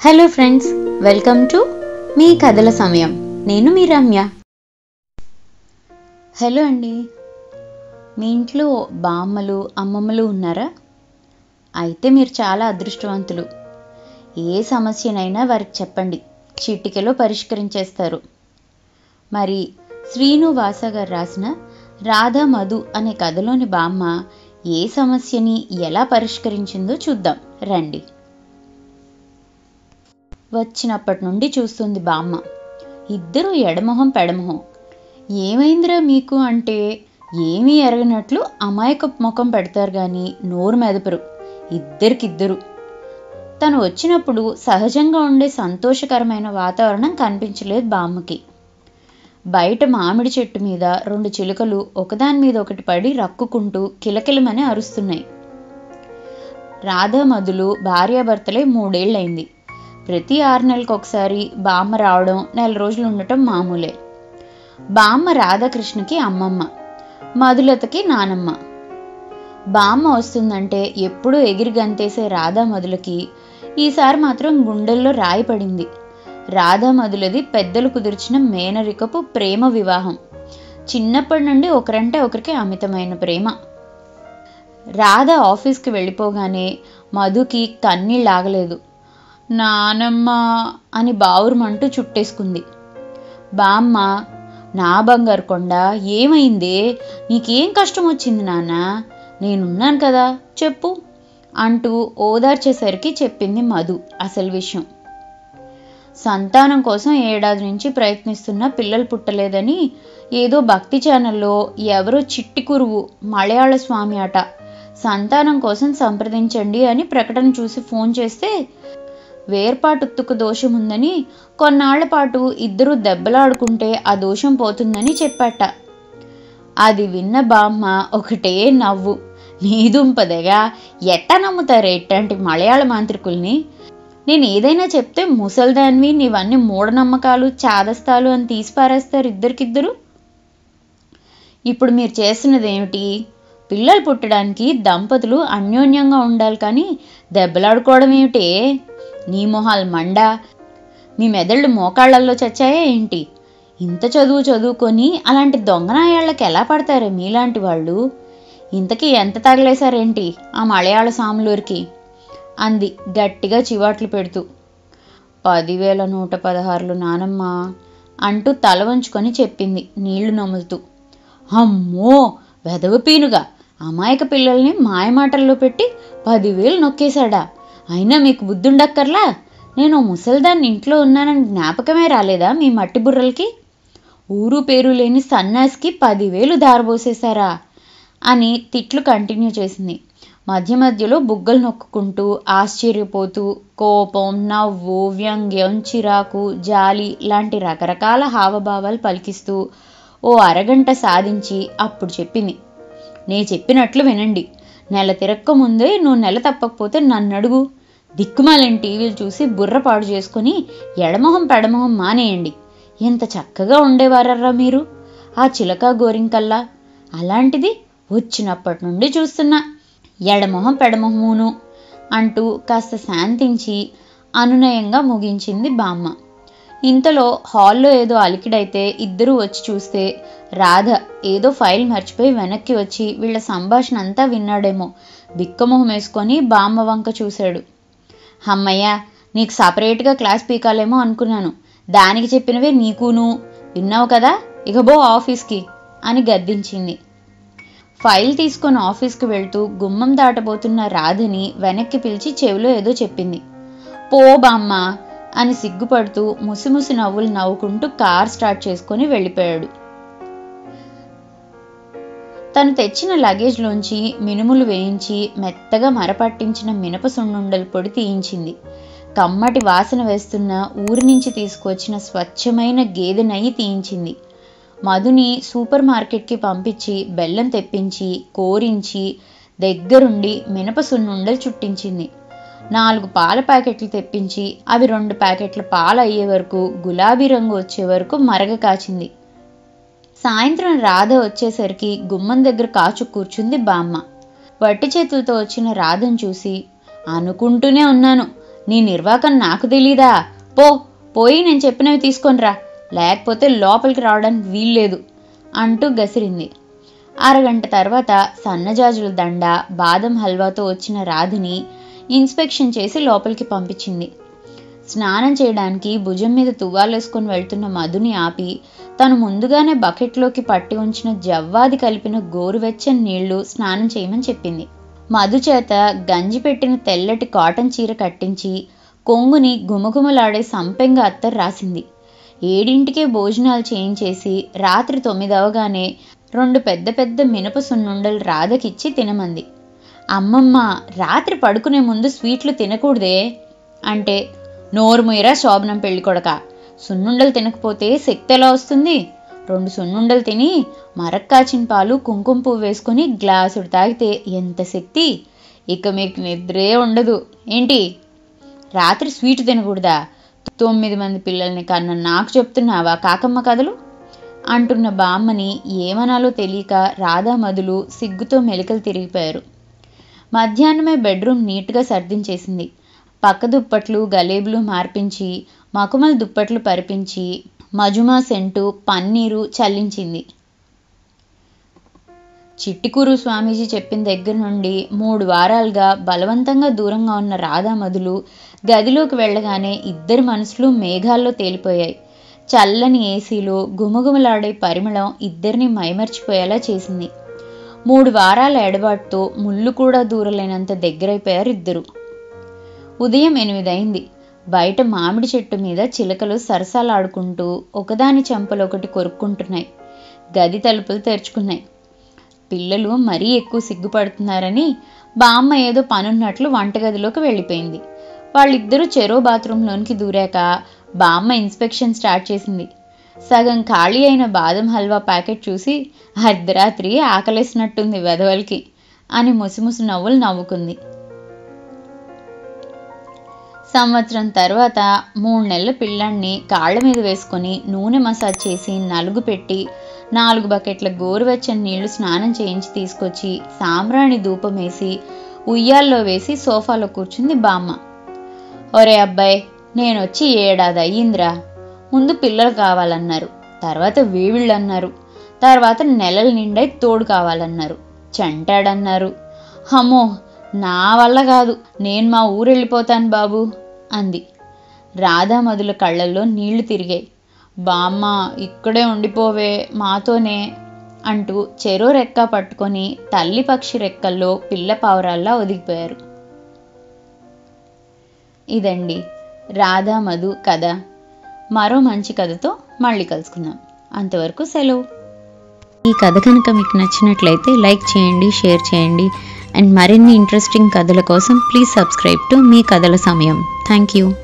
hello friends welcome to మీ కథల సమయం నేను మీ రమ్య హలో అండి మీ ఇంట్లో బామ్మలు అమ్మమ్మలు ఉన్నారా అయితే మీరు చాలా అదృష్టవంతులు ఏ సమస్యనైనా వారికి చెప్పండి చిటికెలో పరిష్కరించేస్తారు మరి శ్రీను వాస గారు రాసిన రాధా మధు అనే కథలోని బామ్మ ఏ సమస్యని ఎలా పరిష్కరించిందో చూద్దాం రండి వచ్చినప్పటి నుండి చూస్తుంది బామ్మ ఇద్దరు ఎడమొహం పెడమొహం ఏమైందిరా మీకు అంటే ఏమీ ఎరగనట్లు అమాయక ముఖం పెడతారు కానీ నోరు మెదపరు ఇద్దరికిద్దరు తను వచ్చినప్పుడు సహజంగా ఉండే సంతోషకరమైన వాతావరణం కనిపించలేదు బామ్మకి బయట మామిడి చెట్టు మీద రెండు చిలుకలు ఒకదాని మీద ఒకటి పడి రక్కుకుంటూ కిలకిలమని అరుస్తున్నాయి రాధా మధులు భార్యాభర్తలే మూడేళ్లయింది ప్రతి ఆరు నెలలకు ఒకసారి బామ్మ రావడం నెల రోజులు ఉండటం మామూలే బామ్మ రాధాకృష్ణకి అమ్మమ్మ మధులతకి నానమ్మ బామ్మ వస్తుందంటే ఎప్పుడూ ఎగిరి గంతేసే రాధా మధులకి ఈసారి మాత్రం గుండెల్లో రాయి పడింది రాధా మధులది పెద్దలు కుదిర్చిన మేనరికపు ప్రేమ వివాహం చిన్నప్పటి నుండి ఒకరంటే ఒకరికి అమితమైన ప్రేమ రాధ ఆఫీస్కి వెళ్ళిపోగానే మధుకి కన్నీళ్ళు ఆగలేదు నానమ్మ అని బావురమంటూ చుట్టేసుకుంది బామ్మ నా బంగారు కొండ ఏమైందే నీకేం కష్టం వచ్చింది నాన్న నేనున్నాను కదా చెప్పు అంటూ ఓదార్చేసరికి చెప్పింది మధు అసలు విషయం సంతానం కోసం ఏడాది నుంచి ప్రయత్నిస్తున్న పిల్లలు పుట్టలేదని ఏదో భక్తి ఛానల్లో ఎవరో చిట్టి కురువు మలయాళ స్వామి అట సంతానం కోసం సంప్రదించండి అని ప్రకటన చూసి ఫోన్ చేస్తే వేర్పాటుత్తుకు దోషం ఉందని కొన్నాళ్ల పాటు ఇద్దరు దెబ్బలాడుకుంటే ఆ దోషం పోతుందని చెప్పాట అది విన్న బామ్మ ఒకటే నవ్వు నీదుంపదగా ఎట్ట నమ్ముతారే ఇట్లాంటి మలయాళ మాంత్రికుల్ని నేను ఏదైనా చెప్తే ముసల్దాన్వి నీవన్నీ మూఢనమ్మకాలు చాదస్తాలు అని తీసి పారేస్తారు ఇద్దరికిద్దరు ఇప్పుడు మీరు చేస్తున్నది ఏమిటి పిల్లలు పుట్టడానికి దంపతులు అన్యోన్యంగా ఉండాలి కానీ దెబ్బలాడుకోవడం ఏమిటే నీ మొహాలు మండ మీ మెదళ్ళు మోకాళ్ళల్లో చచ్చాయా ఏంటి ఇంత చదువు చదువుకొని అలాంటి దొంగనాయాళ్ళకి ఎలా పడతారే మీలాంటి వాళ్ళు ఇంతకీ ఎంత తగలేశారేంటి ఆ మలయాళ సాములూరికి అంది గట్టిగా చివాట్లు పెడుతూ పదివేల నూట పదహారులు నానమ్మ అంటూ తల వంచుకొని చెప్పింది నీళ్లు నములుతూ అమ్మో వెదవపీనుగా అమాయక పిల్లల్ని మాయమాటల్లో పెట్టి పదివేలు నొక్కేశాడా అయినా మీకు బుద్ధుండక్కర్లా నేను ముసల్దాన్ని ఇంట్లో ఉన్నానని జ్ఞాపకమే రాలేదా మీ మట్టి బుర్రలకి ఊరు పేరు లేని సన్నాస్కి పదివేలు దారబోసేశారా అని తిట్లు కంటిన్యూ చేసింది మధ్య మధ్యలో బుగ్గలు నొక్కుంటూ ఆశ్చర్యపోతూ కోపం నవ్వు వ్యంగ్యం చిరాకు జాలి లాంటి రకరకాల హావభావాలు పలికిస్తూ ఓ అరగంట సాధించి అప్పుడు చెప్పింది నే చెప్పినట్లు వినండి నెల తిరక్క ముందే నువ్వు నెల తప్పకపోతే నన్ను అడుగు దిక్కుమాలిన టీవీలు చూసి బుర్ర పాడు చేసుకుని ఎడమొహం పెడమొహం మానేయండి ఎంత చక్కగా ఉండేవారర్రా మీరు ఆ చిలక గోరింకల్లా అలాంటిది వచ్చినప్పటి నుండి చూస్తున్నా ఎడమొహం పెడమొహమును అంటూ కాస్త శాంతించి అనునయంగా ముగించింది బామ్మ ఇంతలో హాల్లో ఏదో అలికిడైతే ఇద్దరూ వచ్చి చూస్తే రాధ ఏదో ఫైల్ మర్చిపోయి వెనక్కి వచ్చి వీళ్ళ సంభాషణ అంతా విన్నాడేమో బిక్కమొహం వేసుకొని బామ్మ వంక చూశాడు అమ్మయ్య నీకు సపరేట్గా క్లాస్ పీకాలేమో అనుకున్నాను దానికి చెప్పినవే నీకును విన్నావు కదా ఇక బో ఆఫీస్కి అని గద్దించింది ఫైల్ తీసుకొని ఆఫీస్కి వెళ్తూ గుమ్మం దాటబోతున్న రాధని వెనక్కి పిలిచి చెవిలో ఏదో చెప్పింది పో బామ్మ అని సిగ్గుపడుతూ ముసిముసి నవ్వులు నవ్వుకుంటూ కార్ స్టార్ట్ చేసుకొని వెళ్ళిపోయాడు తను తెచ్చిన లగేజ్లోంచి మినుములు వేయించి మెత్తగా మరపట్టించిన మినప సున్నుండల పొడి తీయించింది కమ్మటి వాసన వేస్తున్న ఊరి నుంచి తీసుకొచ్చిన స్వచ్ఛమైన గేదె నెయ్యి తీయించింది మధుని సూపర్ మార్కెట్కి పంపించి బెల్లం తెప్పించి కోరించి దగ్గరుండి మినప సున్నుండలు చుట్టించింది నాలుగు పాల ప్యాకెట్లు తెప్పించి అవి రెండు ప్యాకెట్ల పాలు అయ్యే వరకు గులాబీ రంగు వచ్చే వరకు మరగ కాచింది సాయంత్రం రాధ వచ్చేసరికి గుమ్మం దగ్గర కాచు కూర్చుంది బామ్మ వట్టి చేతులతో వచ్చిన రాధను చూసి అనుకుంటూనే ఉన్నాను నీ నిర్వాకం నాకు తెలీదా పో పోయి నేను చెప్పినవి తీసుకొనిరా లేకపోతే లోపలికి రావడానికి వీల్లేదు అంటూ గసిరింది అరగంట తర్వాత సన్నజాజుల దండ బాదం హల్వాతో వచ్చిన రాధిని ఇన్స్పెక్షన్ చేసి లోపలికి పంపించింది స్నానం చేయడానికి భుజం మీద తువ్వాలేసుకొని వెళ్తున్న మధుని ఆపి తను ముందుగానే బకెట్లోకి పట్టి ఉంచిన జవ్వాది కలిపిన గోరువెచ్చని నీళ్లు స్నానం చేయమని చెప్పింది మధు చేత గంజి పెట్టిన తెల్లటి కాటన్ చీర కట్టించి కొంగుని గుమగుమలాడే సంపెంగ అత్తర్ రాసింది ఏడింటికే భోజనాలు చేయించేసి రాత్రి తొమ్మిదవగానే రెండు పెద్ద పెద్ద మినప సున్నుండలు రాధకిచ్చి తినమంది అమ్మమ్మ రాత్రి పడుకునే ముందు స్వీట్లు తినకూడదే అంటే నోరు ముయ్యరా శోభనం పెళ్లి కొడక సున్నుండలు తినకపోతే శక్తి ఎలా వస్తుంది రెండు సున్నుండలు తిని మరక్కాచిన పాలు కుంకుమ పువ్వు వేసుకొని గ్లాసుడు తాగితే ఎంత శక్తి ఇక మీకు నిద్రే ఉండదు ఏంటి రాత్రి స్వీట్ తినకూడదా తొమ్మిది మంది పిల్లల్ని కన్న నాకు చెప్తున్నావా కాకమ్మ కథలు అంటున్న బామ్మని ఏమనాలో తెలియక రాధా మధులు సిగ్గుతో మెలికలు తిరిగిపోయారు మధ్యాహ్నమే బెడ్రూమ్ నీట్గా సర్దించేసింది పక్క దుప్పట్లు గలేబులు మార్పించి మకుమల దుప్పట్లు పరిపించి మజుమా సెంటు పన్నీరు చల్లించింది చిట్టికూరు స్వామీజీ చెప్పిన దగ్గర నుండి మూడు వారాలుగా బలవంతంగా దూరంగా ఉన్న రాధా మధులు గదిలోకి వెళ్ళగానే ఇద్దరి మనసులు మేఘాల్లో తేలిపోయాయి చల్లని ఏసీలో గుమగుమలాడే పరిమళం ఇద్దరిని మైమర్చిపోయేలా చేసింది మూడు వారాల ఎడబాటుతో ముళ్ళు కూడా దూరలేనంత దగ్గరైపోయారు ఇద్దరు ఉదయం ఎనిమిదైంది బయట మామిడి చెట్టు మీద చిలకలు సరసాలాడుకుంటూ ఒకదాని చెంపలొకటి కొరుక్కుంటున్నాయి గది తలుపులు తెరుచుకున్నాయి పిల్లలు మరీ ఎక్కువ సిగ్గుపడుతున్నారని బామ్మ ఏదో పనున్నట్లు వంటగదిలోకి వెళ్ళిపోయింది వాళ్ళిద్దరూ చెరో బాత్రూంలోనికి దూరాక బామ్మ ఇన్స్పెక్షన్ స్టార్ట్ చేసింది సగం ఖాళీ అయిన బాదం హల్వా ప్యాకెట్ చూసి అర్ధరాత్రి ఆకలేసినట్టుంది వెధవలకి అని ముసిముసి నవ్వులు నవ్వుకుంది సంవత్సరం తర్వాత మూడు నెలల పిల్లాన్ని కాళ్ళ మీద వేసుకొని నూనె మసాజ్ చేసి నలుగు పెట్టి నాలుగు బకెట్ల గోరువెచ్చని నీళ్లు స్నానం చేయించి తీసుకొచ్చి సాంబ్రాణి ధూపం వేసి ఉయ్యాల్లో వేసి సోఫాలో కూర్చుంది బామ్మ ఒరే అబ్బాయి నేను వచ్చి ఏడాది అయ్యిందిరా ముందు పిల్లలు కావాలన్నారు తర్వాత వీవిళ్ళు అన్నారు తర్వాత నెలల నిండై తోడు కావాలన్నారు చంటాడన్నారు అమ్మో నా వల్ల కాదు నేను మా ఊరు వెళ్ళిపోతాను బాబు అంది రాధా మధుల కళ్ళల్లో నీళ్లు తిరిగాయి బామ్మ ఇక్కడే ఉండిపోవే మాతోనే అంటూ చెరో రెక్క పట్టుకొని తల్లి పక్షి రెక్కల్లో పిల్ల పావురాల్లా ఒదిగిపోయారు ఇదండి రాధా మధు కథ మరో మంచి కథతో మళ్ళీ కలుసుకుందాం అంతవరకు సెలవు ఈ కథ కనుక మీకు నచ్చినట్లయితే లైక్ చేయండి షేర్ చేయండి అండ్ మరిన్ని ఇంట్రెస్టింగ్ కథల కోసం ప్లీజ్ సబ్స్క్రైబ్ టు మీ కథల సమయం థ్యాంక్ యూ